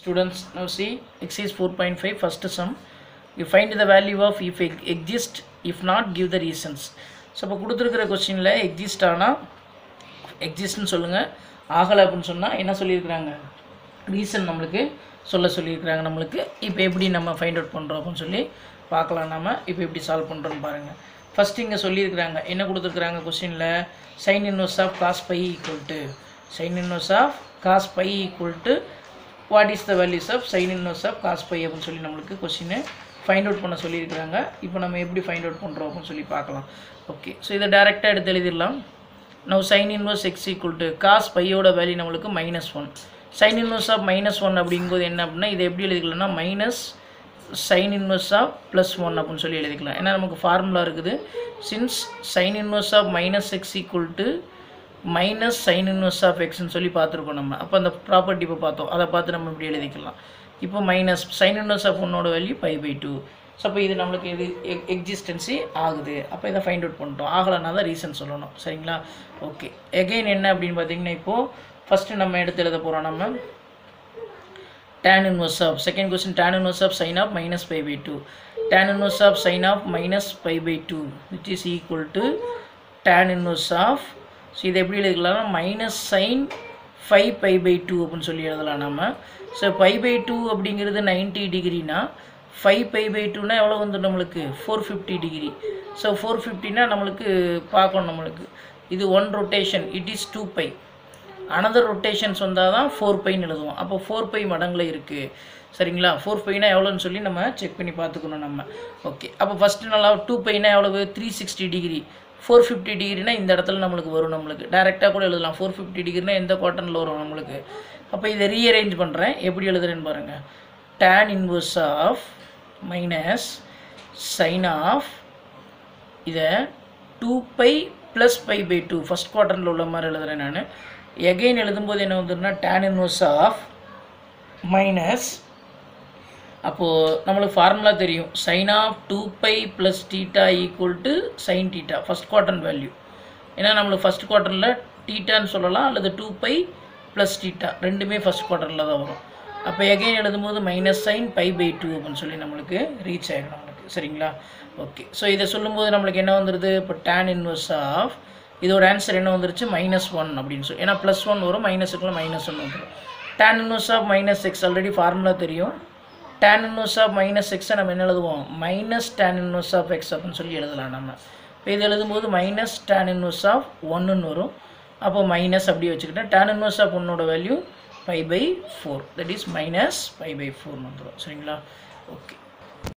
Students, now see exercise 4.5 first sum. You find the value of if it exist, if not give the reasons. So இப்போ கொடுத்துருக்கிற கொஸ்டினில் exist ஆனால் எக்ஸிஸ்ட்னு சொல்லுங்கள் ஆகலை அப்படின்னு சொன்னால் என்ன சொல்லியிருக்கிறாங்க ரீசன் நம்மளுக்கு சொல்ல சொல்லியிருக்கிறாங்க நம்மளுக்கு இப்போ எப்படி நம்ம ஃபைண்ட் அவுட் பண்ணுறோம் அப்படின்னு சொல்லி பார்க்கலாம் நம்ம இப்போ எப்படி சால்வ் பண்ணுறோன்னு பாருங்கள் ஃபஸ்ட்டு இங்கே சொல்லியிருக்கிறாங்க என்ன கொடுத்துருக்குறாங்க கொஸ்டினில் sine inverse of cos pi equal to sine inverse of cos pi equal to what is the values of sine inverse of cos pi அப்படின்னு சொல்லி நம்மளுக்கு கொஸ்டினை ஃபைண்ட் அவுட் பண்ண சொல்லியிருக்கிறாங்க இப்போ நம்ம எப்படி ஃபைண்ட் அவுட் பண்ணுறோம் அப்படின்னு சொல்லி பார்க்கலாம் ஓகே ஸோ இதை டேரெக்டாக எடுத்து எழுதிடலாம் now sine inverse x equal to cos பையோட வேல்யூ நம்மளுக்கு minus one sine inverse of minus one அப்படிங்கும்போது என்ன அப்படின்னா இதை எப்படி எழுதிக்கலாம்னா minus sine inverse of plus one அப்படின்னு சொல்லி எழுதிக்கலாம் ஏன்னா நமக்கு ஃபார்முலா இருக்குது since sine inverse of minus x equal to minus sine inverse of எக்ஸ்னு சொல்லி பார்த்துருக்கோம் நம்ம அப்போ அந்த ப்ராப்பர்ட்டி இப்போ பார்த்தோம் அதை பார்த்து நம்ம இப்படி எழுதிக்கலாம் இப்போ மைனஸ் சைன் இன்வர்ஸ் ஆஃப் ஒன்னோட value pi by two so அப்போ இது நம்மளுக்கு இது எக்ஸிஸ்டன்சி ஆகுது அப்போ இதை ஃபைண்ட் அவுட் பண்ணிட்டோம் ஆகலைன்னா தான் ரீசன் சொல்லணும் சரிங்களா ஓகே எகெயின் என்ன அப்படின்னு பார்த்தீங்கன்னா இப்போது ஃபஸ்ட்டு நம்ம எடுத்து எழுத போகிறோம் நம்ம tan inverse of second question tan inverse of sin of minus pi by 2 tan inverse of sin of minus pi by 2 which is equal to tan inverse of so இதை எப்படி எழுதிக்கலாம் minus sine five pi by two அப்படின்னு சொல்லி எழுதலாம் நம்ம so pi by two அப்படிங்கிறது ninety டிகிரினா five pi by டூனா எவ்வளோ வந்து நம்மளுக்கு four fifty degree so four ஃபிஃப்டினா நம்மளுக்கு பார்க்கணும் நம்மளுக்கு இது one rotation it is two pi another rotations வந்தால் தான் ஃபோர் பைன்னு எழுதுவோம் அப்போ ஃபோர் பை மடங்கில் இருக்குது சரிங்களா ஃபோர் பைனா எவ்வளோன்னு சொல்லி நம்ம செக் பண்ணி பார்த்துக்கணும் நம்ம ஓகே அப்போ ஃபஸ்ட்டு நல்லா டூ பைனா எவ்வளவு three sixty degree four fifty டிகிரினா இந்த இடத்துல நம்மளுக்கு வரும் நம்மளுக்கு டேரெக்டாக கூட எழுதலாம் ஃபோர் ஃபிஃப்டி டிகிரினா எந்த குவார்ட்டனில் வரும் நம்மளுக்கு அப்போ இதை ரீஅரேஞ்ச் பண்ணுறேன் எப்படி எழுதுறேன்னு பாருங்கள் tan inverse of minus sine of இதை two pi plus pi by two first குவார்ட்டரில் உள்ள மாதிரி எழுதுகிறேன் நான் எகெயின் எழுதும்போது என்ன வந்துடுனா டேன் இன்வர்ஸ் ஆஃப் மைனஸ் அப்போது நம்மளுக்கு ஃபார்முலா தெரியும் sine of two pi plus theta equal to sine theta first quarter value ஏன்னா நம்மளுக்கு ஃபஸ்ட் குவார்ட்டரில் டீட்டான்னு சொல்லலாம் அல்லது டூ பை ப்ளஸ் டீட்டா ரெண்டுமே ஃபஸ்ட் குவார்ட்டரில் தான் வரும் அப்போ எகைன் எழுதும்போது minus sine by by two அப்படின்னு சொல்லி நம்மளுக்கு ரீச் ஆகிடும் நம்மளுக்கு சரிங்களா ஓகே ஸோ இதை சொல்லும்போது நம்மளுக்கு என்ன வந்துடுது இப்போ டேன் இன்வர்ஸ் ஆஃப் இதோட ஆன்சர் என்ன வந்துருச்சு மைனஸ் ஒன் அப்படின்னு சொல்லி ஏன்னா ப்ளஸ் ஒன் வரும் மைனஸுக்குள்ள மைனஸ் ஒன் வந்துடும் tan inverse of minus x already formula தெரியும் டேன் இன்வர்ஸ் ஆஃப் மைனஸ் எக்ஸை நம்ம என்ன எழுதுவோம் minus tan inverse of x அப்படின்னு சொல்லி எழுதலாம் நம்ம இப்போ இது எழுதும்போது மைனஸ் டேன் இன்வர்ஸ் ஆஃப் ஒன்றுன்னு வரும் அப்போ மைனஸ் அப்படியே வச்சுக்கிட்டேன் டேன் இன்வர்ஸ் ஆஃப் ஒன்னோட value pi by four that is minus pi by ஃபோர்னு வந்துடும் சரிங்களா ஓகே